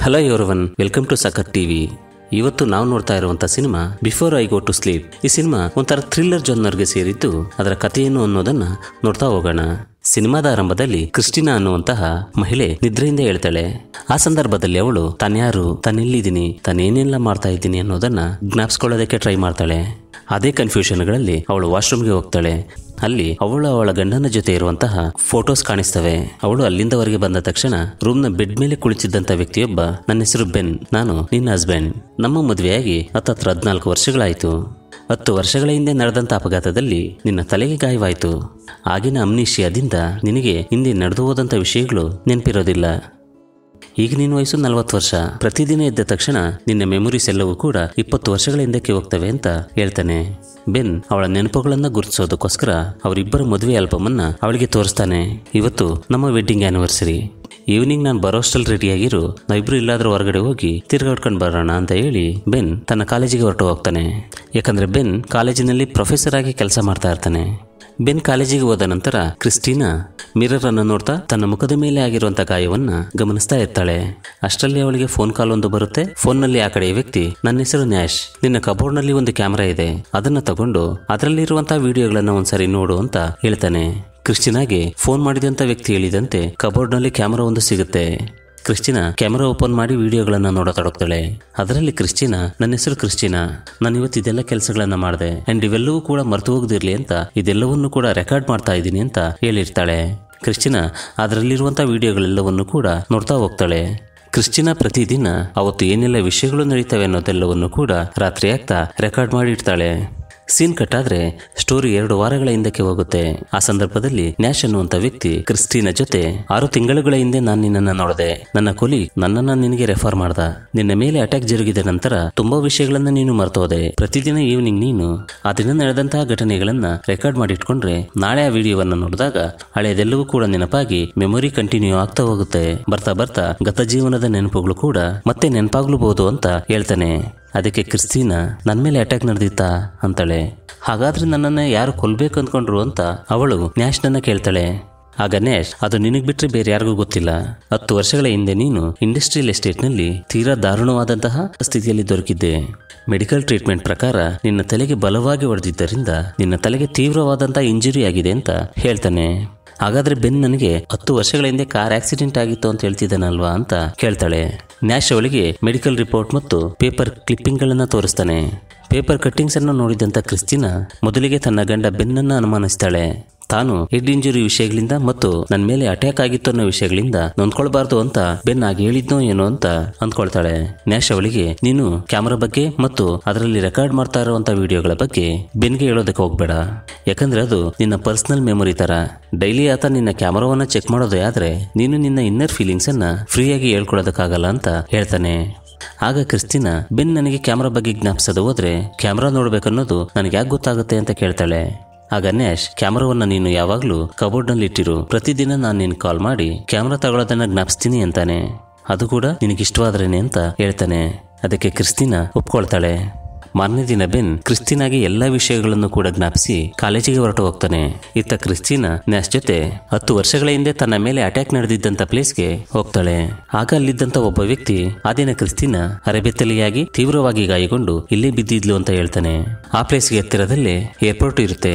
hello everyone welcome to Sakath TV ಇವತ್ತು ನಾವು ನೋಡ್ತಾ ಇರುವಂತ cinema before I go to sleep ಈ ಸಿನಿಮಾ ಒಂಥರ ಥ್ರಿಲ್ಲರ್ ಜೊನ್ನರ್ಗೆ ಸೇರಿದ್ದು ಅದರ ಕಥೆಯೇನು ಅನ್ನೋದನ್ನ ನೋಡ್ತಾ ಹೋಗೋಣ ಸಿನಿಮಾದ ಆರಂಭದಲ್ಲಿ ಕ್ರಿಸ್ಟಿನಾ ಅನ್ನುವಂತಹ ಮಹಿಳೆ ನಿದ್ರೆಯಿಂದ ಹೇಳ್ತಾಳೆ ಆ ಸಂದರ್ಭದಲ್ಲಿ ಅವಳು ತಾನ್ಯಾರು ತಾನೆಲ್ಲಿದ್ದೀನಿ ತಾನೇನೆಲ್ಲ ಮಾಡ್ತಾ ಇದ್ದೀನಿ ಅನ್ನೋದನ್ನ ಜ್ಞಾಪಿಸ್ಕೊಳ್ಳೋದಕ್ಕೆ ಟ್ರೈ ಮಾಡ್ತಾಳೆ ಅದೇ ಕನ್ಫ್ಯೂಷನ್ಗಳಲ್ಲಿ ಅವಳು ವಾಶ್ರೂಮ್ಗೆ ಹೋಗ್ತಾಳೆ ಅಲ್ಲಿ ಅವಳು ಅವಳ ಗಂಡನ ಜೊತೆ ಇರುವಂತಹ ಫೋಟೋಸ್ ಕಾಣಿಸ್ತವೆ ಅವಳು ಅಲ್ಲಿಂದವರೆಗೆ ಬಂದ ತಕ್ಷಣ ರೂಮ್ನ ಬೆಡ್ ಮೇಲೆ ಕುಳಿತಿದ್ದಂತ ವ್ಯಕ್ತಿಯೊಬ್ಬ ನನ್ನ ಹೆಸರು ಬೆನ್ ನಾನು ನಿನ್ನ ಹಸ್ಬೆಂಡ್ ನಮ್ಮ ಮದುವೆಯಾಗಿ ಹತ್ತತ್ರ ಹದಿನಾಲ್ಕು ವರ್ಷಗಳಾಯಿತು ಹತ್ತು ವರ್ಷಗಳ ಹಿಂದೆ ನಡೆದಂಥ ಅಪಘಾತದಲ್ಲಿ ನಿನ್ನ ತಲೆಗೆ ಗಾಯವಾಯಿತು ಆಗಿನ ಅಮ್ನಿಷಿಯಾದಿಂದ ನಿನಗೆ ಹಿಂದೆ ನಡೆದು ಹೋದಂಥ ವಿಷಯಗಳು ನೆನಪಿರೋದಿಲ್ಲ ಈಗ ನಿನ್ನ ವಯಸ್ಸು ನಲವತ್ತು ವರ್ಷ ಪ್ರತಿದಿನ ಎದ್ದ ತಕ್ಷಣ ನಿನ್ನ ಮೆಮೊರೀಸ್ ಎಲ್ಲವೂ ಕೂಡ ಇಪ್ಪತ್ತು ವರ್ಷಗಳ ಹಿಂದಕ್ಕೆ ಹೋಗ್ತವೆ ಅಂತ ಹೇಳ್ತಾನೆ ಬೆನ್ ಅವಳ ನೆನಪುಗಳನ್ನ ಗುರುತಿಸೋದಕ್ಕೋಸ್ಕರ ಅವರಿಬ್ಬರ ಮದುವೆ ಆಲ್ಬಮನ್ನ ಅವಳಿಗೆ ತೋರಿಸ್ತಾನೆ ಇವತ್ತು ನಮ್ಮ ವೆಡ್ಡಿಂಗ್ ಆನಿವರ್ಸರಿ ಈವ್ನಿಂಗ್ ನಾನು ಬರೋಷ್ಟಲ್ಲಿ ರೆಡಿಯಾಗಿರು ನಾವಿಬ್ರು ಇಲ್ಲಾದ್ರೂ ಹೊರಗಡೆ ಹೋಗಿ ತಿರ್ಗಾಡ್ಕೊಂಡು ಬರೋಣ ಅಂತ ಹೇಳಿ ಬೆನ್ ತನ್ನ ಕಾಲೇಜಿಗೆ ಹೊರಟು ಹೋಗ್ತಾನೆ ಯಾಕಂದ್ರೆ ಬೆನ್ ಕಾಲೇಜಿನಲ್ಲಿ ಪ್ರೊಫೆಸರ್ ಆಗಿ ಕೆಲಸ ಮಾಡ್ತಾ ಇರ್ತಾನೆ ಬೆನ್ ಕಾಲೇಜಿಗೆ ಹೋದ ನಂತರ ಕ್ರಿಸ್ಟಿನಾ ಮಿರರ್ ಅನ್ನು ನೋಡ್ತಾ ತನ್ನ ಮುಖದ ಮೇಲೆ ಆಗಿರುವಂತ ಗಾಯವನ್ನ ಗಮನಿಸ್ತಾ ಇರ್ತಾಳೆ ಅಷ್ಟರಲ್ಲಿ ಅವಳಿಗೆ ಫೋನ್ ಕಾಲ್ ಒಂದು ಬರುತ್ತೆ ಫೋನ್ನಲ್ಲಿ ಆ ಕಡೆಯ ವ್ಯಕ್ತಿ ನನ್ನ ಹೆಸರು ನ್ಯಾಶ್ ನಿನ್ನ ಕಬೋರ್ಡ್ ನಲ್ಲಿ ಒಂದು ಕ್ಯಾಮೆರಾ ಇದೆ ಅದನ್ನ ತಗೊಂಡು ಅದರಲ್ಲಿರುವಂತಹ ವಿಡಿಯೋಗಳನ್ನ ಒಂದ್ಸರಿ ನೋಡು ಅಂತ ಹೇಳ್ತಾನೆ ಕ್ರಿಸ್ಟಿನಾಗೆ ಫೋನ್ ಮಾಡಿದಂತ ವ್ಯಕ್ತಿ ಹೇಳಿದಂತೆ ಕಬೋರ್ಡ್ ನಲ್ಲಿ ಕ್ಯಾಮೆರಾ ಒಂದು ಸಿಗುತ್ತೆ ಕ್ರಿಸ್ಟಿನಾ ಕ್ಯಾಮೆರಾ ಓಪನ್ ಮಾಡಿ ವಿಡಿಯೋಗಳನ್ನ ನೋಡತೊಡಗ್ತಾಳೆ ಅದರಲ್ಲಿ ಕ್ರಿಸ್ಟಿನಾ ನನ್ನ ಹೆಸರು ಕ್ರಿಸ್ಟಿನಾ ನಾನು ಇವತ್ತು ಇದೆಲ್ಲ ಕೆಲಸಗಳನ್ನ ಮಾಡಿದೆ ಅಂಡ್ ಇವೆಲ್ಲವೂ ಕೂಡ ಮರೆತು ಹೋಗದಿರ್ಲಿ ಅಂತ ಇದೆಲ್ಲವನ್ನು ಕೂಡ ರೆಕಾರ್ಡ್ ಮಾಡ್ತಾ ಇದ್ದೀನಿ ಅಂತ ಹೇಳಿರ್ತಾಳೆ ಕ್ರಿಸ್ಟಿನಾ ಅದರಲ್ಲಿರುವಂತಹ ವಿಡಿಯೋಗಳೆಲ್ಲವನ್ನು ಕೂಡ ನೋಡ್ತಾ ಹೋಗ್ತಾಳೆ ಕ್ರಿಸ್ಟಿನಾ ಪ್ರತಿದಿನ ಅವತ್ತು ಏನೆಲ್ಲ ವಿಷಯಗಳು ನಡೀತವೆ ಅನ್ನೋದೆಲ್ಲವನ್ನು ಕೂಡ ರಾತ್ರಿ ಆಗ್ತಾ ರೆಕಾರ್ಡ್ ಮಾಡಿ ಇಡ್ತಾಳೆ ಸೀನ್ ಕಟ್ ಆದ್ರೆ ಸ್ಟೋರಿ ಎರಡು ವಾರಗಳ ಹಿಂದಕ್ಕೆ ಹೋಗುತ್ತೆ ಆ ಸಂದರ್ಭದಲ್ಲಿ ನ್ಯಾಶ್ ಅನ್ನುವಂತ ವ್ಯಕ್ತಿ ಕ್ರಿಸ್ಟಿನ ಜೊತೆ ಆರು ತಿಂಗಳುಗಳ ಹಿಂದೆ ನಾನು ನಿನ್ನನ್ನ ನೋಡಿದೆ ನನ್ನ ಕೊಲಿ ನನ್ನನ್ನ ನಿನಗೆ ರೆಫರ್ ಮಾಡ್ದ ನಿನ್ನ ಮೇಲೆ ಅಟ್ಯಾಕ್ ಜರುಗಿದ ನಂತರ ತುಂಬಾ ವಿಷಯಗಳನ್ನ ನೀನು ಮರ್ತೋದೆ ಪ್ರತಿದಿನ ಈವ್ನಿಂಗ್ ನೀನು ಆ ದಿನ ನಡೆದಂತಹ ಘಟನೆಗಳನ್ನ ರೆಕಾರ್ಡ್ ಮಾಡಿ ಇಟ್ಕೊಂಡ್ರೆ ನಾಳೆ ಆ ವಿಡಿಯೋವನ್ನ ನೋಡಿದಾಗ ಹಳೆಯದೆಲ್ಲವೂ ಕೂಡ ನೆನಪಾಗಿ ಮೆಮೊರಿ ಕಂಟಿನ್ಯೂ ಆಗ್ತಾ ಹೋಗುತ್ತೆ ಬರ್ತಾ ಬರ್ತಾ ಗತ ಜೀವನದ ನೆನಪುಗಳು ಕೂಡ ಮತ್ತೆ ನೆನಪಾಗ್ಲೂಬಹುದು ಅಂತ ಹೇಳ್ತಾನೆ ಅದಕ್ಕೆ ಕ್ರಿಸ್ತೀನಾ ನನ್ನ ಮೇಲೆ ಅಟ್ಯಾಕ್ ನಡೆದಿತ್ತಾ ಅಂತಾಳೆ ಹಾಗಾದ್ರೆ ನನ್ನನ್ನ ಯಾರು ಕೊಲ್ಬೇಕು ಅಂದ್ಕೊಂಡ್ರು ಅಂತ ಅವಳು ನ್ಯಾಶ್ನನ್ನ ಕೇಳ್ತಾಳೆ ಆಗ ನ್ಯಾಶ್ ಅದು ನಿನಗ್ ಬಿಟ್ರೆ ಬೇರೆ ಯಾರಿಗೂ ಗೊತ್ತಿಲ್ಲ ಹತ್ತು ವರ್ಷಗಳ ಹಿಂದೆ ನೀನು ಇಂಡಸ್ಟ್ರಿಯಲ್ ಎಸ್ಟೇಟ್ನಲ್ಲಿ ತೀರಾ ದಾರುಣವಾದಂತಹ ಸ್ಥಿತಿಯಲ್ಲಿ ದೊರಕಿದ್ದೆ ಮೆಡಿಕಲ್ ಟ್ರೀಟ್ಮೆಂಟ್ ಪ್ರಕಾರ ನಿನ್ನ ತಲೆಗೆ ಬಲವಾಗಿ ಹೊಡೆದಿದ್ದರಿಂದ ನಿನ್ನ ತಲೆಗೆ ತೀವ್ರವಾದಂತಹ ಇಂಜುರಿ ಆಗಿದೆ ಅಂತ ಹೇಳ್ತಾನೆ ಹಾಗಾದ್ರೆ ಬೆನ್ ನನಗೆ ಹತ್ತು ವರ್ಷಗಳ ಹಿಂದೆ ಕಾರ್ ಆಕ್ಸಿಡೆಂಟ್ ಆಗಿತ್ತು ಅಂತ ಹೇಳ್ತಿದ್ದಾನಲ್ವಾ ಅಂತ ಕೇಳ್ತಾಳೆ ನ್ಯಾಶ್ ಅವಳಿಗೆ ಮೆಡಿಕಲ್ ರಿಪೋರ್ಟ್ ಮತ್ತು ಪೇಪರ್ ಕ್ಲಿಪ್ಪಿಂಗ್ಗಳನ್ನ ತೋರಿಸ್ತಾನೆ ಪೇಪರ್ ಕಟ್ಟಿಂಗ್ಸ್ ಅನ್ನು ನೋಡಿದಂತ ಕ್ರಿಸ್ಟಿನಾ ಮೊದಲಿಗೆ ತನ್ನ ಗಂಡ ಬೆನ್ನನ್ನ ಅನುಮಾನಿಸ್ತಾಳೆ ತಾನು ಹೆಡ್ ಇಂಜುರಿ ವಿಷಯಗಳಿಂದ ಮತ್ತು ನನ್ನ ಮೇಲೆ ಅಟ್ಯಾಕ್ ಆಗಿತ್ತು ಅನ್ನೋ ವಿಷಯಗಳಿಂದ ನೊಂದ್ಕೊಳ್ಬಾರ್ದು ಅಂತ ಬೆನ್ ಆಗ ಹೇಳಿದ್ನೋ ಏನೋ ಅಂತ ಅಂದ್ಕೊಳ್ತಾಳೆ ನ್ಯಾಶ್ ಅವಳಿಗೆ ನೀನು ಕ್ಯಾಮರಾ ಬಗ್ಗೆ ಮತ್ತು ಅದರಲ್ಲಿ ರೆಕಾರ್ಡ್ ಮಾಡ್ತಾ ಇರುವಂತ ವಿಡಿಯೋಗಳ ಬಗ್ಗೆ ಬೆನ್ಗೆ ಹೇಳೋದಕ್ಕೆ ಹೋಗ್ಬೇಡ ಯಾಕಂದ್ರೆ ಅದು ನಿನ್ನ ಪರ್ಸನಲ್ ಮೆಮೊರಿ ತರ ಡೈಲಿ ಆತ ನಿನ್ನ ಕ್ಯಾಮರಾವನ್ನ ಚೆಕ್ ಮಾಡೋದೇ ಆದ್ರೆ ನೀನು ನಿನ್ನ ಇನ್ನರ್ ಫೀಲಿಂಗ್ಸ್ ಅನ್ನ ಫ್ರೀಯಾಗಿ ಹೇಳ್ಕೊಳೋದಕ್ಕಾಗಲ್ಲ ಅಂತ ಹೇಳ್ತಾನೆ ಆಗ ಕ್ರಿಸ್ಟಿನಾ ಬೆನ್ ನನಗೆ ಕ್ಯಾಮ್ರಾ ಬಗ್ಗೆ ಜ್ಞಾಪಿಸೋದು ಹೋದ್ರೆ ಕ್ಯಾಮ್ರಾ ನೋಡ್ಬೇಕನ್ನೋದು ನನಗೆ ಯಾಕೆ ಗೊತ್ತಾಗುತ್ತೆ ಅಂತ ಕೇಳ್ತಾಳೆ ಆಗ ನ್ಯಾಶ್ ಕ್ಯಾಮ್ರಾವನ್ನ ನೀನು ಯಾವಾಗಲೂ ಕಬೋರ್ಡ್ನಲ್ಲಿ ಇಟ್ಟಿರು ಪ್ರತಿದಿನ ನಾನು ನಿನ್ ಕಾಲ್ ಮಾಡಿ ಕ್ಯಾಮ್ರಾ ತಗೊಳ್ಳೋದನ್ನ ಜ್ಞಾಪಿಸ್ತೀನಿ ಅಂತಾನೆ ಅದು ಕೂಡ ನಿನಗಿಷ್ಟವಾದ್ರೇನೆ ಅಂತ ಹೇಳ್ತಾನೆ ಅದಕ್ಕೆ ಕ್ರಿಸ್ಟಿನಾ ಒಪ್ಕೊಳ್ತಾಳೆ ಮಾರನೇ ದಿನ ಬೆನ್ ಕ್ರಿಸ್ಟಿನಾಗೆ ಎಲ್ಲಾ ವಿಷಯಗಳನ್ನು ಕೂಡ ಜ್ಞಾಪಿಸಿ ಕಾಲೇಜಿಗೆ ಹೊರಟು ಹೋಗ್ತಾನೆ ಇತ್ತ ಕ್ರಿಸ್ಟಿನಾ ನ್ಯಾಸ್ ಜೊತೆ ಹತ್ತು ವರ್ಷಗಳ ಹಿಂದೆ ತನ್ನ ಮೇಲೆ ಅಟ್ಯಾಕ್ ನಡೆದಿದ್ದಂತ ಪ್ಲೇಸ್ಗೆ ಹೋಗ್ತಾಳೆ ಆಗ ಅಲ್ಲಿದ್ದಂತ ಒಬ್ಬ ವ್ಯಕ್ತಿ ಆ ದಿನ ಕ್ರಿಸ್ಟಿನಾ ಅರೆಬೆತ್ತಲಿಯಾಗಿ ತೀವ್ರವಾಗಿ ಗಾಯಗೊಂಡು ಇಲ್ಲೇ ಬಿದ್ದಿದ್ಲು ಅಂತ ಹೇಳ್ತಾನೆ ಆ ಪ್ಲೇಸ್ಗೆ ಹತ್ತಿರದಲ್ಲೇ ಏರ್ಪೋರ್ಟ್ ಇರುತ್ತೆ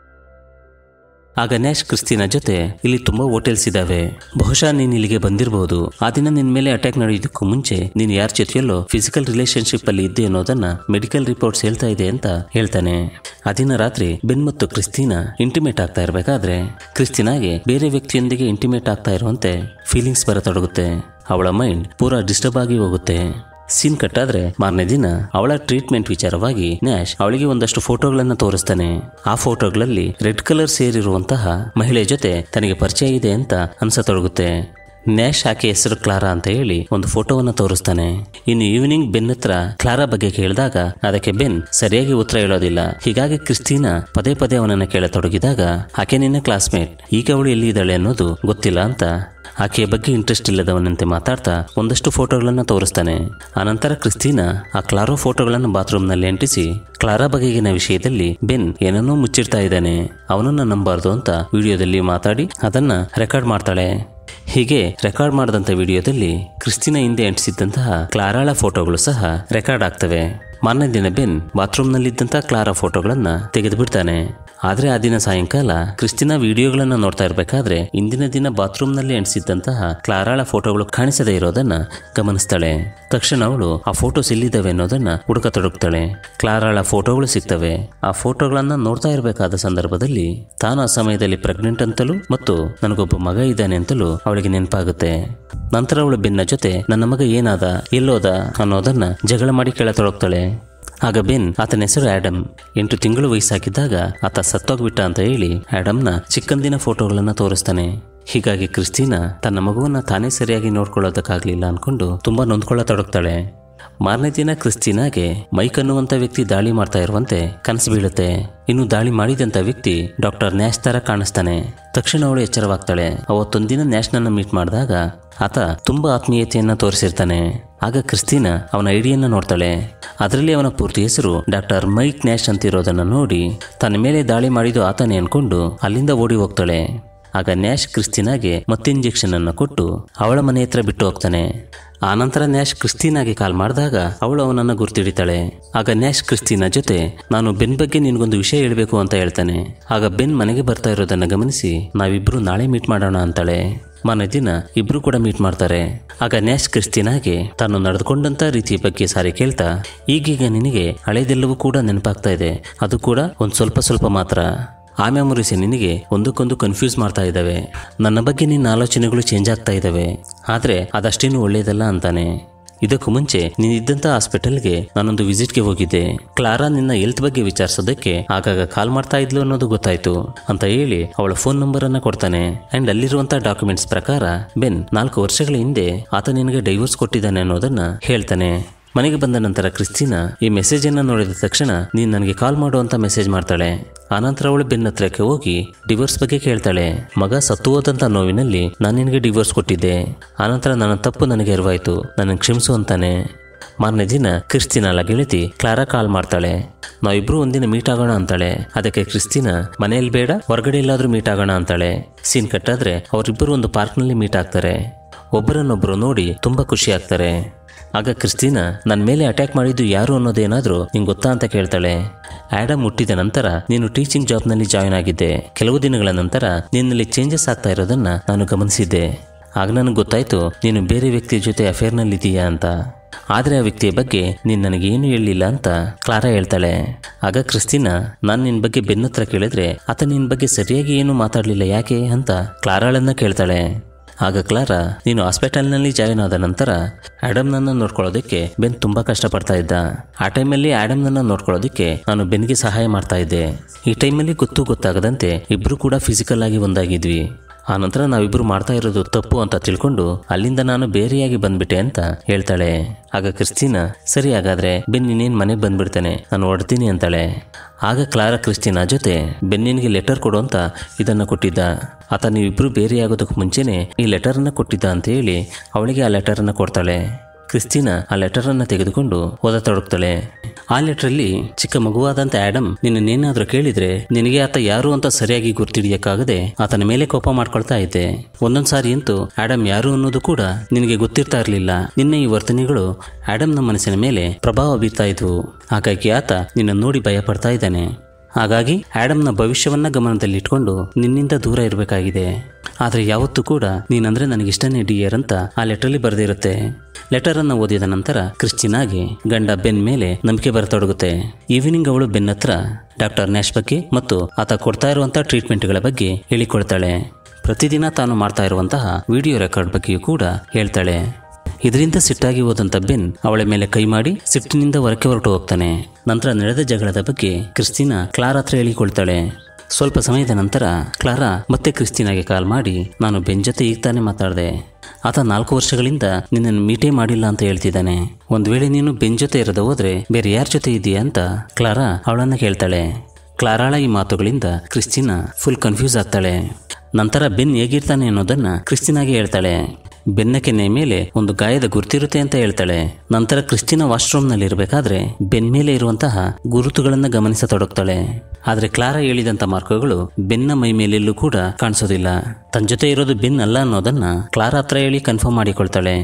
ಆಗ ನ್ಯಾಶ್ ಕ್ರಿಸ್ತಿನ ಜೊತೆ ಇಲ್ಲಿ ತುಂಬಾ ಹೋಟೆಲ್ಸ್ ಇದಾವೆ ಬಹುಶಃ ನೀನ್ ಇಲ್ಲಿಗೆ ಬಂದಿರಬಹುದು ಆ ದಿನ ನಿನ್ ಮೇಲೆ ಅಟ್ಯಾಕ್ ನಡೆಯೋದಕ್ಕೂ ಮುಂಚೆ ನೀನ್ ಯಾರ ಜೊತೆಯಲ್ಲೋ ಫಿಸಿಕಲ್ ರಿಲೇಶನ್ಶಿಪ್ ಅಲ್ಲಿ ಇದ್ದೆ ಅನ್ನೋದನ್ನ ಮೆಡಿಕಲ್ ರಿಪೋರ್ಟ್ಸ್ ಹೇಳ್ತಾ ಇದೆ ಅಂತ ಹೇಳ್ತಾನೆ ಆ ದಿನ ರಾತ್ರಿ ಬೆನ್ ಮತ್ತು ಕ್ರಿಸ್ತಿನಾ ಇಂಟಿಮೇಟ್ ಆಗ್ತಾ ಇರಬೇಕಾದ್ರೆ ಕ್ರಿಸ್ತಿನಾಗೆ ಬೇರೆ ವ್ಯಕ್ತಿಯೊಂದಿಗೆ ಇಂಟಿಮೇಟ್ ಆಗ್ತಾ ಇರುವಂತೆ ಫೀಲಿಂಗ್ಸ್ ಬರತೊಡಗುತ್ತೆ ಅವಳ ಮೈಂಡ್ ಪೂರಾ ಡಿಸ್ಟರ್ಬ್ ಆಗಿ ಹೋಗುತ್ತೆ ಸೀನ್ ಕಟ್ಟಾದ್ರೆ ಮಾರನೇ ದಿನ ಅವಳ ಟ್ರೀಟ್ಮೆಂಟ್ ವಿಚಾರವಾಗಿ ನ್ಯಾಶ್ ಅವಳಿಗೆ ಒಂದಷ್ಟು ಫೋಟೋಗಳನ್ನ ತೋರಿಸ್ತಾನೆ ಆ ಫೋಟೋಗಳಲ್ಲಿ ರೆಡ್ ಕಲರ್ ಸೇರಿರುವಂತಹ ಮಹಿಳೆ ಜೊತೆ ತನಗೆ ಪರಿಚಯ ಇದೆ ಅಂತ ಅನ್ಸತೊಡಗುತ್ತೆ ನ್ಯಾಶ್ ಆಕೆ ಹೆಸರು ಕ್ಲಾರಾ ಅಂತ ಹೇಳಿ ಒಂದು ಫೋಟೋವನ್ನ ತೋರಿಸ್ತಾನೆ ಇನ್ನು ಈವ್ನಿಂಗ್ ಬೆನ್ ಹತ್ರ ಕ್ಲಾರಾ ಬಗ್ಗೆ ಕೇಳಿದಾಗ ಅದಕ್ಕೆ ಬೆನ್ ಸರಿಯಾಗಿ ಉತ್ತರ ಹೇಳೋದಿಲ್ಲ ಹೀಗಾಗಿ ಕ್ರಿಸ್ಟಿನಾ ಪದೇ ಪದೇ ಅವನನ್ನ ಕೇಳತೊಡಗಿದಾಗ ಆಕೆ ನಿನ್ನ ಕ್ಲಾಸ್ಮೇಟ್ ಈಗ ಅವಳು ಎಲ್ಲಿ ಇದ್ದಾಳೆ ಅನ್ನೋದು ಗೊತ್ತಿಲ್ಲ ಅಂತ ಆಕೆಯ ಬಗ್ಗೆ ಇಂಟ್ರೆಸ್ಟ್ ಇಲ್ಲದವನಂತೆ ಮಾತಾಡ್ತಾ ಒಂದಷ್ಟು ಫೋಟೋಗಳನ್ನ ತೋರಿಸ್ತಾನೆ ಆನಂತರ ಕ್ರಿಸ್ಟಿನಾ ಆ ಕ್ಲಾರೋ ಫೋಟೋಗಳನ್ನು ಬಾತ್ರೂಮ್ನಲ್ಲಿ ಅಂಟಿಸಿ ಕ್ಲಾರಾ ಬಗೆಗಿನ ವಿಷಯದಲ್ಲಿ ಬೆನ್ ಏನನ್ನೋ ಮುಚ್ಚಿಡ್ತಾ ಇದ್ದಾನೆ ಅವನನ್ನ ನಂಬಾರ್ದು ಅಂತ ವಿಡಿಯೋದಲ್ಲಿ ಮಾತಾಡಿ ಅದನ್ನ ರೆಕಾರ್ಡ್ ಮಾಡ್ತಾಳೆ ಹೀಗೆ ರೆಕಾರ್ಡ್ ಮಾಡಿದಂಥ ವಿಡಿಯೋದಲ್ಲಿ ಕ್ರಿಸ್ಟಿನ ಹಿಂದೆ ಅಂಟಿಸಿದ್ದಂತಹ ಕ್ಲಾರಾಳ ಫೋಟೋಗಳು ಸಹ ರೆಕಾರ್ಡ್ ಆಗ್ತವೆ ಮಾರನೇ ದಿನ ಬೆನ್ ಬಾತ್ರೂಮ್ನಲ್ಲಿದ್ದಂಥ ಕ್ಲಾರಾ ಫೋಟೋಗಳನ್ನ ತೆಗೆದು ಬಿಡ್ತಾನೆ ಆದ್ರೆ ಆ ದಿನ ಸಾಯಂಕಾಲ ಕ್ರಿಸ್ಟಿನ ವಿಡಿಯೋಗಳನ್ನ ನೋಡ್ತಾ ಇರಬೇಕಾದ್ರೆ ಇಂದಿನ ದಿನ ಬಾತ್ರೂಮ್ನಲ್ಲಿ ಅಂಟಿಸಿದ್ದಂತಹ ಕ್ಲಾರಾಳ ಫೋಟೋಗಳು ಕಾಣಿಸದೇ ಇರೋದನ್ನ ಗಮನಿಸ್ತಾಳೆ ತಕ್ಷಣ ಅವಳು ಆ ಫೋಟೋಸ್ ಎಲ್ಲಿದ್ದಾವೆ ಅನ್ನೋದನ್ನ ಹುಡುಕತೊಡಗ್ತಾಳೆ ಕ್ಲಾರಾಳ ಫೋಟೋಗಳು ಸಿಗ್ತವೆ ಆ ಫೋಟೋಗಳನ್ನ ನೋಡ್ತಾ ಇರಬೇಕಾದ ಸಂದರ್ಭದಲ್ಲಿ ತಾನು ಆ ಸಮಯದಲ್ಲಿ ಪ್ರೆಗ್ನೆಂಟ್ ಅಂತಲೂ ಮತ್ತು ನನಗೊಬ್ಬ ಮಗ ಇದ್ದಾನೆ ಅಂತಲೂ ಅವಳಿಗೆ ನೆನಪಾಗುತ್ತೆ ನಂತರ ಅವಳು ಬೆನ್ನ ಜೊತೆ ನನ್ನ ಮಗ ಏನಾದ ಎಲ್ಲೋದ ಅನ್ನೋದನ್ನ ಜಗಳ ಮಾಡಿ ಕೇಳತೊಡಗ್ತಾಳೆ ಆಗ ಬೆನ್ ಆತನ ಹೆಸರು ಆಡಮ್ ಎಂಟು ತಿಂಗಳು ವಯಸ್ಸಾಗಿದ್ದಾಗ ಆತ ಸತ್ತೋಗ್ಬಿಟ್ಟ ಅಂತ ಹೇಳಿ ಆಡಮ್ನ ಚಿಕ್ಕಂದಿನ ಫೋಟೋಗಳನ್ನ ತೋರಿಸ್ತಾನೆ ಹೀಗಾಗಿ ಕ್ರಿಸ್ಟಿನಾ ತನ್ನ ಮಗುವನ್ನ ತಾನೇ ಸರಿಯಾಗಿ ನೋಡ್ಕೊಳ್ಳೋದಕ್ಕಾಗ್ಲಿಲ್ಲ ಅನ್ಕೊಂಡು ತುಂಬಾ ನೊಂದ್ಕೊಳ್ಳತೊಡಗ್ತಾಳೆ ಮಾರನೇ ದಿನ ಕ್ರಿಸ್ಟಿನಾಗೆ ಮೈಕ್ ಅನ್ನುವಂಥ ವ್ಯಕ್ತಿ ದಾಳಿ ಮಾಡ್ತಾ ಇರುವಂತೆ ಕನಸು ಬೀಳುತ್ತೆ ಇನ್ನು ದಾಳಿ ಮಾಡಿದಂಥ ವ್ಯಕ್ತಿ ಡಾಕ್ಟರ್ ನ್ಯಾಶ್ ತರ ಕಾಣಿಸ್ತಾನೆ ತಕ್ಷಣ ಅವಳು ಎಚ್ಚರವಾಗ್ತಾಳೆ ಅವತ್ತೊಂದಿನ ನ್ಯಾಶ್ನನ್ನ ಮೀಟ್ ಮಾಡಿದಾಗ ಆತ ತುಂಬಾ ಆತ್ಮೀಯತೆಯನ್ನ ತೋರಿಸಿರ್ತಾನೆ ಆಗ ಕ್ರಿಸ್ಟಿನ ಅವನ ಐಡಿಯನ್ನ ನೋಡ್ತಾಳೆ ಅದರಲ್ಲಿ ಅವನ ಪೂರ್ತಿ ಹೆಸರು ಡಾಕ್ಟರ್ ಮೈಕ್ ನ್ಯಾಶ್ ಅಂತಿರೋದನ್ನ ನೋಡಿ ತನ್ನ ಮೇಲೆ ದಾಳಿ ಮಾಡಿದ್ದು ಆತನೇ ಅನ್ಕೊಂಡು ಅಲ್ಲಿಂದ ಓಡಿ ಹೋಗ್ತಾಳೆ ಆಗ ನ್ಯಾಶ್ ಕ್ರಿಸ್ಟಿನಾಗೆ ಮತ್ತೆ ಇಂಜೆಕ್ಷನ್ ಅನ್ನು ಕೊಟ್ಟು ಅವಳ ಮನೆ ಹತ್ರ ಬಿಟ್ಟು ಹೋಗ್ತಾನೆ ಆನಂತರ ನ್ಯಾಶ್ ಕ್ರಿಸ್ಟಿನಾಗೆ ಕಾಲ್ ಮಾಡಿದಾಗ ಅವಳು ಅವನನ್ನು ಗುರ್ತಿಡಿತಾಳೆ ಆಗ ನ್ಯಾಶ್ ಕ್ರಿಸ್ಟಿನ ಜೊತೆ ನಾನು ಬೆನ್ ಬಗ್ಗೆ ನಿನ್ಗೊಂದು ವಿಷಯ ಹೇಳಬೇಕು ಅಂತ ಹೇಳ್ತಾನೆ ಆಗ ಬೆನ್ ಮನೆಗೆ ಬರ್ತಾ ಇರೋದನ್ನ ಗಮನಿಸಿ ನಾವಿಬ್ರು ನಾಳೆ ಮೀಟ್ ಮಾಡೋಣ ಅಂತಾಳೆ ಮನೆ ದಿನ ಇಬ್ರು ಕೂಡ ಮೀಟ್ ಮಾಡ್ತಾರೆ ಆಗ ನ್ಯಾಶ್ ಕ್ರಿಸ್ಟಿನಾಗೆ ತಾನು ನಡೆದುಕೊಂಡಂತ ರೀತಿಯ ಬಗ್ಗೆ ಸಾರಿ ಕೇಳ್ತಾ ಈಗೀಗ ನಿನಗೆ ಹಳೆದೆಲ್ಲವೂ ಕೂಡ ನೆನಪಾಗ್ತಾ ಇದೆ ಅದು ಕೂಡ ಒಂದು ಸ್ವಲ್ಪ ಸ್ವಲ್ಪ ಮಾತ್ರ ಆ ಮೆಮೊರೀಸ್ ನಿನಗೆ ಒಂದಕ್ಕೊಂದು ಕನ್ಫ್ಯೂಸ್ ಮಾಡ್ತಾ ಇದ್ದಾವೆ ನನ್ನ ಬಗ್ಗೆ ನಿನ್ನ ಆಲೋಚನೆಗಳು ಚೇಂಜ್ ಆಗ್ತಾ ಇದ್ದಾವೆ ಆದರೆ ಅದಷ್ಟೇನು ಒಳ್ಳೆಯದಲ್ಲ ಅಂತಾನೆ ಇದಕ್ಕೂ ಮುಂಚೆ ನೀನಿದ್ದಂಥ ಹಾಸ್ಪಿಟಲ್ಗೆ ನಾನೊಂದು ವಿಸಿಟ್ಗೆ ಹೋಗಿದ್ದೆ ಕ್ಲಾರಾ ನಿನ್ನ ಹೆಲ್ತ್ ಬಗ್ಗೆ ವಿಚಾರಿಸೋದಕ್ಕೆ ಆಗಾಗ ಕಾಲ್ ಮಾಡ್ತಾ ಇದ್ಲು ಅನ್ನೋದು ಗೊತ್ತಾಯ್ತು ಅಂತ ಹೇಳಿ ಅವಳ ಫೋನ್ ನಂಬರ್ ಅನ್ನ ಕೊಡ್ತಾನೆ ಅಂಡ್ ಅಲ್ಲಿರುವಂತ ಡಾಕ್ಯುಮೆಂಟ್ಸ್ ಪ್ರಕಾರ ಬೆನ್ ನಾಲ್ಕು ವರ್ಷಗಳ ಹಿಂದೆ ಆತ ನಿನಗೆ ಡೈವೋರ್ಸ್ ಕೊಟ್ಟಿದ್ದಾನೆ ಅನ್ನೋದನ್ನ ಹೇಳ್ತಾನೆ ಮನೆಗೆ ಬಂದ ನಂತರ ಕ್ರಿಸ್ಟಿನಾ ಈ ಮೆಸೇಜ್ ಅನ್ನ ನೋಡಿದ ತಕ್ಷಣ ನೀನ್ ನನಗೆ ಕಾಲ್ ಮಾಡು ಅಂತ ಮೆಸೇಜ್ ಮಾಡ್ತಾಳೆ ಆನಂತರ ಅವಳು ಬೆನ್ನ ಹತ್ರಕ್ಕೆ ಹೋಗಿ ಡಿವೋರ್ಸ್ ಬಗ್ಗೆ ಕೇಳ್ತಾಳೆ ಮಗ ಸತ್ತು ಹೋದಂತ ನೋವಿನಲ್ಲಿ ನಾನು ನಿನಗೆ ಡಿವೋರ್ಸ್ ಕೊಟ್ಟಿದ್ದೆ ಆನಂತರ ನನ್ನ ತಪ್ಪು ನನಗೆ ಅರಿವಾಯ್ತು ನನ್ನ ಕ್ಷಮಿಸು ಅಂತಾನೆ ಮಾರನೇ ದಿನ ಕ್ರಿಸ್ಟಿನಾಳ ಗೆಳತಿ ಕ್ಲಾರಾ ಕಾಲ್ ಮಾಡ್ತಾಳೆ ನಾವಿಬ್ರು ಒಂದಿನ ಮೀಟ್ ಆಗೋಣ ಅಂತಾಳೆ ಅದಕ್ಕೆ ಕ್ರಿಸ್ಟಿನಾ ಮನೆಯಲ್ಲಿ ಬೇಡ ಹೊರಗಡೆ ಎಲ್ಲಾದ್ರೂ ಮೀಟ್ ಆಗೋಣ ಅಂತಾಳೆ ಸೀನ್ ಕಟ್ಟಾದ್ರೆ ಅವರಿಬ್ಬರು ಒಂದು ಪಾರ್ಕ್ನಲ್ಲಿ ಮೀಟ್ ಆಗ್ತಾರೆ ಒಬ್ಬರನ್ನೊಬ್ಬರು ನೋಡಿ ತುಂಬಾ ಖುಷಿ ಆಗ್ತಾರೆ ಆಗ ಕ್ರಿಸ್ಟಿನಾ ನನ್ನ ಮೇಲೆ ಅಟ್ಯಾಕ್ ಮಾಡಿದ್ದು ಯಾರು ಅನ್ನೋದೇನಾದ್ರೂ ನಿಂಗೆ ಗೊತ್ತಾ ಅಂತ ಕೇಳ್ತಾಳೆ ಆಡಮ್ ಹುಟ್ಟಿದ ನಂತರ ನೀನು ಟೀಚಿಂಗ್ ಜಾಬ್ನಲ್ಲಿ ಜಾಯ್ನ್ ಆಗಿದ್ದೆ ಕೆಲವು ದಿನಗಳ ನಂತರ ನಿನ್ನಲ್ಲಿ ಚೇಂಜಸ್ ಆಗ್ತಾ ಇರೋದನ್ನ ನಾನು ಗಮನಿಸಿದ್ದೆ ಆಗ ನನಗೆ ಗೊತ್ತಾಯ್ತು ನೀನು ಬೇರೆ ವ್ಯಕ್ತಿಯ ಜೊತೆ ಅಫೇರ್ನಲ್ಲಿದ್ದೀಯಾ ಅಂತ ಆದರೆ ಆ ವ್ಯಕ್ತಿಯ ಬಗ್ಗೆ ನೀನು ನನಗೆ ಏನು ಹೇಳಲಿಲ್ಲ ಅಂತ ಕ್ಲಾರಾ ಹೇಳ್ತಾಳೆ ಆಗ ಕ್ರಿಸ್ಟಿನಾ ನಾನು ನಿನ್ನ ಬಗ್ಗೆ ಬೆನ್ನತ್ರ ಕೇಳಿದ್ರೆ ಆತ ನಿನ್ನ ಬಗ್ಗೆ ಸರಿಯಾಗಿ ಏನು ಮಾತಾಡಲಿಲ್ಲ ಯಾಕೆ ಅಂತ ಕ್ಲಾರಾಳನ್ನ ಕೇಳ್ತಾಳೆ ಆಗ ಕ್ಲಾರಾ ನೀನು ಹಾಸ್ಪಿಟಲ್ನಲ್ಲಿ ಜಾಯಿನ್ ಆದ ನಂತರ ಆಡಮ್ನನ್ನ ನೋಡ್ಕೊಳ್ಳೋದಕ್ಕೆ ಬೆನ್ ತುಂಬಾ ಕಷ್ಟಪಡ್ತಾ ಇದ್ದ ಆ ಟೈಮಲ್ಲಿ ಆಡಮ್ನನ್ನ ನೋಡ್ಕೊಳ್ಳೋದಕ್ಕೆ ನಾನು ಬೆನ್ಗೆ ಸಹಾಯ ಮಾಡ್ತಾ ಇದ್ದೆ ಈ ಟೈಮಲ್ಲಿ ಗೊತ್ತು ಗೊತ್ತಾಗದಂತೆ ಇಬ್ರು ಕೂಡ ಫಿಸಿಕಲ್ ಆಗಿ ಒಂದಾಗಿದ್ವಿ ಆ ನಂತರ ನಾವಿಬ್ರು ಮಾಡ್ತಾ ಇರೋದು ತಪ್ಪು ಅಂತ ತಿಳ್ಕೊಂಡು ಅಲ್ಲಿಂದ ನಾನು ಬೇರೆಯಾಗಿ ಬಂದ್ಬಿಟ್ಟೆ ಅಂತ ಹೇಳ್ತಾಳೆ ಆಗ ಕ್ರಿಸ್ಟಿನಾ ಸರಿ ಹಾಗಾದ್ರೆ ಬೆನ್ ಇನ್ನೇನು ಮನೆಗೆ ಬಂದ್ಬಿಡ್ತಾನೆ ನಾನು ಹೊಡ್ತೀನಿ ಅಂತಾಳೆ ಆಗ ಕ್ಲಾರಾ ಕ್ರಿಸ್ಟಿನಾ ಜೊತೆ ಬೆನ್ನಿನ್ಗೆ ಲೆಟರ್ ಕೊಡು ಅಂತ ಇದನ್ನು ಕೊಟ್ಟಿದ್ದ ಆತ ನೀವಿಬ್ರು ಬೇರೆಯಾಗೋದಕ್ಕೆ ಮುಂಚೆನೆ ಈ ಲೆಟರನ್ನು ಕೊಟ್ಟಿದ್ದ ಅಂತ ಹೇಳಿ ಅವಳಿಗೆ ಆ ಲೆಟರನ್ನು ಕೊಡ್ತಾಳೆ ಕ್ರಿಸ್ಟಿನಾ ಆ ಲೆಟರನ್ನು ತೆಗೆದುಕೊಂಡು ಓದತೊಡಗ್ತಾಳೆ ಆ ಲೆಟರಲ್ಲಿ ಚಿಕ್ಕ ಮಗುವಾದಂತ ಆಡಮ್ ನಿನ್ನೇನಾದ್ರೂ ಕೇಳಿದ್ರೆ ನಿನಗೆ ಆತ ಯಾರು ಅಂತ ಸರಿಯಾಗಿ ಗುರ್ತಿಡಿಯಕ್ಕಾಗದೆ ಆತನ ಮೇಲೆ ಕೋಪ ಮಾಡ್ಕೊಳ್ತಾ ಇದ್ದೆ ಒಂದೊಂದ್ ಸಾರಿ ಅಂತೂ ಆಡಮ್ ಯಾರು ಅನ್ನೋದು ಕೂಡ ನಿನಗೆ ಗೊತ್ತಿರ್ತಾ ಇರಲಿಲ್ಲ ನಿನ್ನ ಈ ವರ್ತನೆಗಳು ಆಡಮ್ನ ಮನಸ್ಸಿನ ಮೇಲೆ ಪ್ರಭಾವ ಬೀರ್ತಾ ಇದ್ವು ಹಾಗಾಗಿ ಆತ ನಿನ್ನ ನೋಡಿ ಭಯ ಪಡ್ತಾ ಇದ್ದಾನೆ ಹಾಗಾಗಿ ಆಡಮ್ನ ಭವಿಷ್ಯವನ್ನ ಗಮನದಲ್ಲಿಟ್ಕೊಂಡು ನಿನ್ನಿಂದ ದೂರ ಇರಬೇಕಾಗಿದೆ ಆದರೆ ಯಾವತ್ತೂ ಕೂಡ ನೀನಂದ್ರೆ ನನಗಿಷ್ಟನೇ ಡಿಯರ್ ಅಂತ ಆ ಲೆಟರಲ್ಲಿ ಬರೆದಿರುತ್ತೆ ಲೆಟರ್ ಅನ್ನ ಓದಿದ ನಂತರ ಕ್ರಿಸ್ಟಿನಾಗಿ ಗಂಡ ಬೆನ್ ಮೇಲೆ ನಂಬಿಕೆ ಬರತೊಡಗುತ್ತೆ ಈವ್ನಿಂಗ್ ಅವಳು ಬೆನ್ ಹತ್ರ ಡಾಕ್ಟರ್ ನ್ಯಾಶ್ ಬಗ್ಗೆ ಮತ್ತು ಆತ ಕೊಡ್ತಾ ಇರುವಂತಹ ಟ್ರೀಟ್ಮೆಂಟ್ಗಳ ಬಗ್ಗೆ ಹೇಳಿಕೊಳ್ತಾಳೆ ಪ್ರತಿದಿನ ತಾನು ಮಾಡ್ತಾ ಇರುವಂತಹ ವಿಡಿಯೋ ರೆಕಾರ್ಡ್ ಬಗ್ಗೆಯೂ ಕೂಡ ಹೇಳ್ತಾಳೆ ಇದರಿಂದ ಸಿಟ್ಟಾಗಿ ಹೋದಂತ ಬೆನ್ ಅವಳ ಮೇಲೆ ಕೈ ಮಾಡಿ ಸಿಟ್ಟಿನಿಂದ ಹೊರಕ್ಕೆ ಹೊರಟು ಹೋಗ್ತಾನೆ ನಂತರ ನಡೆದ ಜಗಳದ ಬಗ್ಗೆ ಕ್ರಿಸ್ಟಿನಾ ಕ್ಲಾರ್ ಹತ್ರ ಹೇಳಿಕೊಳ್ತಾಳೆ ಸ್ವಲ್ಪ ಸಮಯದ ನಂತರ ಕ್ಲಾರಾ ಮತ್ತೆ ಕ್ರಿಸ್ಟಿನಾಗೆ ಕಾಲ್ ಮಾಡಿ ನಾನು ಬೆನ್ ಜೊತೆ ಈಗ ತಾನೇ ಮಾತಾಡಿದೆ ಆತ ನಾಲ್ಕು ವರ್ಷಗಳಿಂದ ನಿನ್ನನ್ನು ಮೀಟೇ ಮಾಡಿಲ್ಲ ಅಂತ ಹೇಳ್ತಿದ್ದಾನೆ ಒಂದ್ ವೇಳೆ ನೀನು ಬೆನ್ ಜೊತೆ ಇರದ ಹೋದ್ರೆ ಬೇರೆ ಯಾರ ಜೊತೆ ಇದೆಯಾ ಅಂತ ಕ್ಲಾರಾ ಅವಳನ್ನ ಕೇಳ್ತಾಳೆ ಕ್ಲಾರಾಳ ಈ ಮಾತುಗಳಿಂದ ಕ್ರಿಸ್ಟಿನಾ ಫುಲ್ ಕನ್ಫ್ಯೂಸ್ ಆಗ್ತಾಳೆ ನಂತರ ಬೆನ್ ಹೇಗಿರ್ತಾನೆ ಅನ್ನೋದನ್ನ ಕ್ರಿಸ್ಟಿನಾಗೆ ಹೇಳ್ತಾಳೆ ಬೆನ್ನ ಕೆನ್ನೆಯ ಮೇಲೆ ಒಂದು ಗಾಯದ ಗುರುತಿರುತ್ತೆ ಅಂತ ಹೇಳ್ತಾಳೆ ನಂತರ ಕ್ರಿಸ್ಟಿನ ವಾಶ್ರೂಮ್ನಲ್ಲಿ ಇರಬೇಕಾದ್ರೆ ಬೆನ್ ಮೇಲೆ ಇರುವಂತಹ ಗುರುತುಗಳನ್ನು ಗಮನಿಸತೊಡಗ್ತಾಳೆ ಆದ್ರೆ ಕ್ಲಾರಾ ಹೇಳಿದಂತ ಮಾರ್ಕಗಳು ಬೆನ್ನ ಮೈ ಮೇಲೆಲ್ಲೂ ಕೂಡ ಕಾಣಿಸೋದಿಲ್ಲ ತನ್ನ ಜೊತೆ ಇರೋದು ಬೆನ್ ಅಲ್ಲ ಅನ್ನೋದನ್ನ ಕ್ಲಾರಾ ಹತ್ರ ಹೇಳಿ ಕನ್ಫರ್ಮ್ ಮಾಡಿಕೊಳ್ತಾಳೆ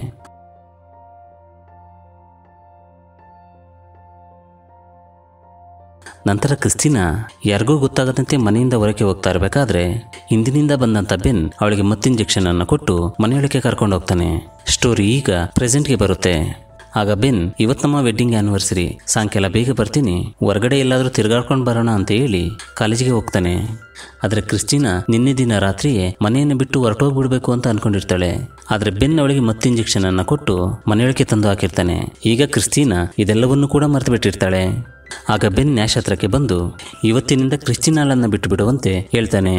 ನಂತರ ಕ್ರಿಸ್ಟಿನಾ ಯಾರಿಗೂ ಗೊತ್ತಾಗದಂತೆ ಮನೆಯಿಂದ ಹೊರಗೆ ಹೋಗ್ತಾ ಇರಬೇಕಾದ್ರೆ ಹಿಂದಿನಿಂದ ಬಂದಂತ ಬೆನ್ ಅವಳಿಗೆ ಮತ್ತಿನ ಇಂಜೆಕ್ಷನ್ ಅನ್ನು ಕೊಟ್ಟು ಮನೆಯೊಳಗೆ ಕರ್ಕೊಂಡು ಹೋಗ್ತಾನೆ ಸ್ಟೋರಿ ಈಗ ಪ್ರೆಸೆಂಟ್ಗೆ ಬರುತ್ತೆ ಆಗ ಬೆನ್ ಇವತ್ತು ನಮ್ಮ ವೆಡ್ಡಿಂಗ್ ಆನಿವರ್ಸರಿ ಸಾಯಂಕಾಲ ಬೇಗ ಬರ್ತೀನಿ ಹೊರಗಡೆ ಎಲ್ಲಾದರೂ ತಿರುಗಾಡ್ಕೊಂಡು ಬರೋಣ ಅಂತ ಹೇಳಿ ಕಾಲೇಜಿಗೆ ಹೋಗ್ತಾನೆ ಆದರೆ ಕ್ರಿಸ್ಟಿನಾ ನಿನ್ನೆ ದಿನ ರಾತ್ರಿಯೇ ಮನೆಯನ್ನು ಬಿಟ್ಟು ಹೊರಟೋಗ್ಬಿಡ್ಬೇಕು ಅಂತ ಅನ್ಕೊಂಡಿರ್ತಾಳೆ ಆದರೆ ಬೆನ್ ಅವಳಿಗೆ ಮತ್ತೆ ಇಂಜೆಕ್ಷನ್ ಅನ್ನ ಕೊಟ್ಟು ಮನೆಯೊಳಗೆ ತಂದು ಹಾಕಿರ್ತಾನೆ ಈಗ ಕ್ರಿಸ್ಟಿನಾ ಇದೆಲ್ಲವನ್ನೂ ಕೂಡ ಮರೆತು ಬಿಟ್ಟಿರ್ತಾಳೆ ಆಗ ಬೆನ್ ನ್ಯಾಶ್ ಹತ್ರಕ್ಕೆ ಬಂದು ಇವತ್ತಿನಿಂದ ಕ್ರಿಸ್ಟಿನಾಳನ್ನ ಬಿಟ್ಟು ಬಿಡುವಂತೆ ಹೇಳ್ತಾನೆ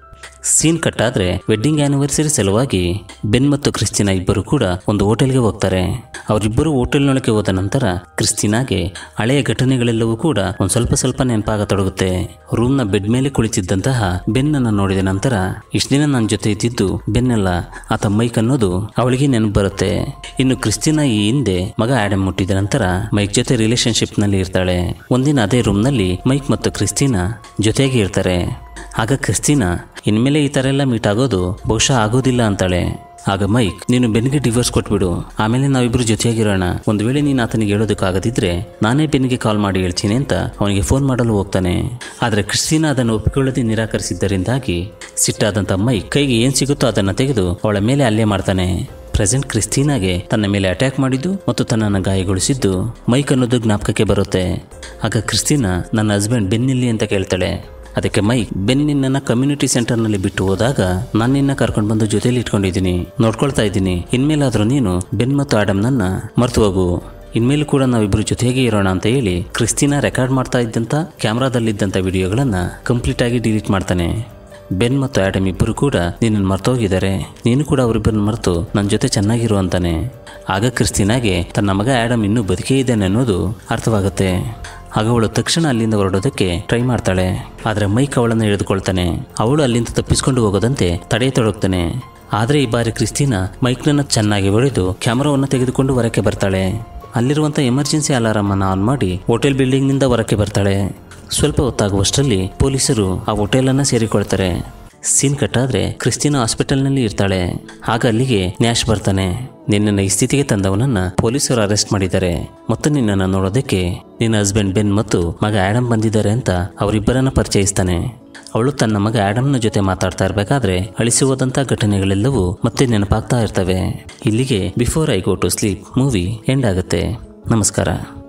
ಸೀನ್ ಕಟ್ ಆದ್ರೆ ವೆಡ್ಡಿಂಗ್ ಆನಿವರ್ಸರಿ ಸಲುವಾಗಿ ಬೆನ್ ಮತ್ತು ಕ್ರಿಸ್ಟಿನಾ ಇಬ್ಬರು ಕೂಡ ಒಂದು ಹೋಟೆಲ್ಗೆ ಹೋಗ್ತಾರೆ ಅವರಿಬ್ಬರು ಹೋಟೆಲ್ನೊಳಗೆ ಹೋದ ನಂತರ ಕ್ರಿಸ್ಟಿನಾಗೆ ಹಳೆಯ ಘಟನೆಗಳೆಲ್ಲವೂ ಕೂಡ ಒಂದು ಸ್ವಲ್ಪ ಸ್ವಲ್ಪ ನೆನಪಾಗತೊಡಗುತ್ತೆ ರೂಮ್ನ ಬೆಡ್ ಮೇಲೆ ಕುಳಿತಿದ್ದಂತಹ ಬೆನ್ನನ್ನು ನೋಡಿದ ನಂತರ ಇಷ್ಟು ದಿನ ನನ್ನ ಜೊತೆ ಇದ್ದಿದ್ದು ಬೆನ್ನಲ್ಲ ಆತ ಮೈಕ್ ಅನ್ನೋದು ಅವಳಿಗೆ ನೆನಪು ಬರುತ್ತೆ ಇನ್ನು ಕ್ರಿಸ್ಟಿನಾ ಈ ಹಿಂದೆ ಮಗ ಆಡಮ್ ಮುಟ್ಟಿದ ನಂತರ ಮೈಕ್ ಜೊತೆ ರಿಲೇಶನ್ಶಿಪ್ ನಲ್ಲಿ ಇರ್ತಾಳೆ ಒಂದಿನ ಅದೇ ರೂಮ್ನಲ್ಲಿ ಮೈಕ್ ಮತ್ತು ಕ್ರಿಸ್ಟಿನಾ ಜೊತೆಗೆ ಇರ್ತಾರೆ ಆಗ ಕ್ರಿಸ್ಟಿನಾ ಇನ್ಮೇಲೆ ಈ ಥರ ಎಲ್ಲ ಮೀಟ್ ಆಗೋದು ಬಹುಶಃ ಆಗೋದಿಲ್ಲ ಅಂತಾಳೆ ಆಗ ಮೈಕ್ ನೀನು ಬೆನ್ಗೆ ಡಿವೋರ್ಸ್ ಕೊಟ್ಬಿಡು ಆಮೇಲೆ ನಾವಿಬ್ರು ಜೊತೆಯಾಗಿರೋಣ ಒಂದು ವೇಳೆ ನೀನು ಆತನಿಗೆ ಹೇಳೋದಕ್ಕಾಗದಿದ್ರೆ ನಾನೇ ಬೆನ್ಗೆ ಕಾಲ್ ಮಾಡಿ ಹೇಳ್ತೀನಿ ಅಂತ ಅವನಿಗೆ ಫೋನ್ ಮಾಡಲು ಹೋಗ್ತಾನೆ ಆದರೆ ಕ್ರಿಸ್ಟಿನಾ ಅದನ್ನು ಒಪ್ಪಿಕೊಳ್ಳದೆ ನಿರಾಕರಿಸಿದ್ದರಿಂದಾಗಿ ಸಿಟ್ಟಾದಂಥ ಮೈಕ್ ಕೈಗೆ ಏನು ಸಿಗುತ್ತೋ ಅದನ್ನು ತೆಗೆದು ಅವಳ ಮೇಲೆ ಹಲ್ಲೆ ಮಾಡ್ತಾನೆ ಪ್ರೆಸೆಂಟ್ ಕ್ರಿಸ್ಟಿನಾಗೆ ತನ್ನ ಮೇಲೆ ಅಟ್ಯಾಕ್ ಮಾಡಿದ್ದು ಮತ್ತು ತನ್ನನ್ನು ಗಾಯಗೊಳಿಸಿದ್ದು ಮೈಕ್ ಅನ್ನೋದು ಜ್ಞಾಪಕಕ್ಕೆ ಬರುತ್ತೆ ಆಗ ಕ್ರಿಸ್ಟಿನಾ ನನ್ನ ಹಸ್ಬೆಂಡ್ ಬೆನ್ನಿಲ್ಲಿ ಅಂತ ಕೇಳ್ತಾಳೆ ಅದಕ್ಕೆ ಮೈಕ್ ಬೆನ್ ನಿನ್ನನ್ನು ಕಮ್ಯುನಿಟಿ ಸೆಂಟರ್ನಲ್ಲಿ ಬಿಟ್ಟು ಹೋದಾಗ ನಾನು ನಿನ್ನ ಕರ್ಕೊಂಡು ಬಂದು ಜೊತೆಲಿ ಇಟ್ಕೊಂಡಿದ್ದೀನಿ ನೋಡ್ಕೊಳ್ತಾ ಇದ್ದೀನಿ ಇನ್ಮೇಲಾದರೂ ನೀನು ಬೆನ್ ಮತ್ತು ಆಡಮ್ನನ್ನ ಮರ್ತು ಹೋಗು ಇನ್ಮೇಲೂ ಕೂಡ ನಾವಿಬ್ಬರು ಜೊತೆಗೆ ಇರೋಣ ಅಂತ ಹೇಳಿ ಕ್ರಿಸ್ಟಿನಾ ರೆಕಾರ್ಡ್ ಮಾಡ್ತಾ ಇದ್ದಂಥ ಕ್ಯಾಮ್ರಾದಲ್ಲಿದ್ದಂಥ ವಿಡಿಯೋಗಳನ್ನು ಕಂಪ್ಲೀಟ್ ಆಗಿ ಡಿಲೀಟ್ ಮಾಡ್ತಾನೆ ಬೆನ್ ಮತ್ತು ಆಡಮ್ ಇಬ್ಬರು ಕೂಡ ನಿನ್ನನ್ನು ಮರ್ತೋಗಿದ್ದಾರೆ ನೀನು ಕೂಡ ಅವರಿಬ್ಬರನ್ನ ಮರೆತು ನನ್ನ ಜೊತೆ ಚೆನ್ನಾಗಿರು ಅಂತಾನೆ ಆಗ ಕ್ರಿಸ್ಟಿನಾಗೆ ತನ್ನ ಮಗ ಆಡಮ್ ಇನ್ನೂ ಬದುಕೇ ಇದ್ದಾನೆ ಅನ್ನೋದು ಅರ್ಥವಾಗುತ್ತೆ ಆಗ ಅವಳು ತಕ್ಷಣ ಅಲ್ಲಿಂದ ಹೊರಡೋದಕ್ಕೆ ಟ್ರೈ ಮಾಡ್ತಾಳೆ ಆದರೆ ಮೈಕ್ ಅವಳನ್ನು ಹಿಡಿದುಕೊಳ್ತಾನೆ ಅವಳು ಅಲ್ಲಿಂದ ತಪ್ಪಿಸ್ಕೊಂಡು ಹೋಗೋದಂತೆ ತಡೆಯತೊಡಗ್ತಾನೆ ಆದರೆ ಈ ಬಾರಿ ಕ್ರಿಸ್ಟಿನಾ ಮೈಕ್ನನ್ನು ಚೆನ್ನಾಗಿ ಹೊಡೆದು ಕ್ಯಾಮರಾವನ್ನು ತೆಗೆದುಕೊಂಡು ಹೊರಕ್ಕೆ ಬರ್ತಾಳೆ ಅಲ್ಲಿರುವಂಥ ಎಮರ್ಜೆನ್ಸಿ ಅಲಾರಾಮ್ ಅನ್ನು ಆನ್ ಮಾಡಿ ಹೋಟೆಲ್ ಬಿಲ್ಡಿಂಗ್ನಿಂದ ಹೊರಕ್ಕೆ ಬರ್ತಾಳೆ ಸ್ವಲ್ಪ ಹೊತ್ತಾಗುವಷ್ಟರಲ್ಲಿ ಪೊಲೀಸರು ಆ ಹೋಟೆಲನ್ನು ಸೇರಿಕೊಳ್ತಾರೆ ಸೀನ್ ಕಟ್ಟಾದ್ರೆ ಕ್ರಿಸ್ಟಿನಾ ಹಾಸ್ಪಿಟಲ್ನಲ್ಲಿ ಇರ್ತಾಳೆ ಆಗ ಅಲ್ಲಿಗೆ ನ್ಯಾಶ್ ಬರ್ತಾನೆ ನಿನ್ನನ್ನು ಈ ಸ್ಥಿತಿಗೆ ತಂದವನನ್ನ ಪೊಲೀಸರು ಅರೆಸ್ಟ್ ಮಾಡಿದ್ದಾರೆ ಮತ್ತು ನಿನ್ನನ್ನು ನೋಡೋದಕ್ಕೆ ನಿನ್ನ ಹಸ್ಬೆಂಡ್ ಬೆನ್ ಮತ್ತು ಮಗ ಆಡಮ್ ಬಂದಿದ್ದಾರೆ ಅಂತ ಅವರಿಬ್ಬರನ್ನ ಪರಿಚಯಿಸ್ತಾನೆ ಅವಳು ತನ್ನ ಮಗ ಆಡಮ್ನ ಜೊತೆ ಮಾತಾಡ್ತಾ ಇರಬೇಕಾದ್ರೆ ಅಳಿಸಿ ಹೋದಂಥ ಘಟನೆಗಳೆಲ್ಲವೂ ಮತ್ತೆ ನೆನಪಾಗ್ತಾ ಇರ್ತವೆ ಇಲ್ಲಿಗೆ before I go to sleep movie end ಆಗುತ್ತೆ ನಮಸ್ಕಾರ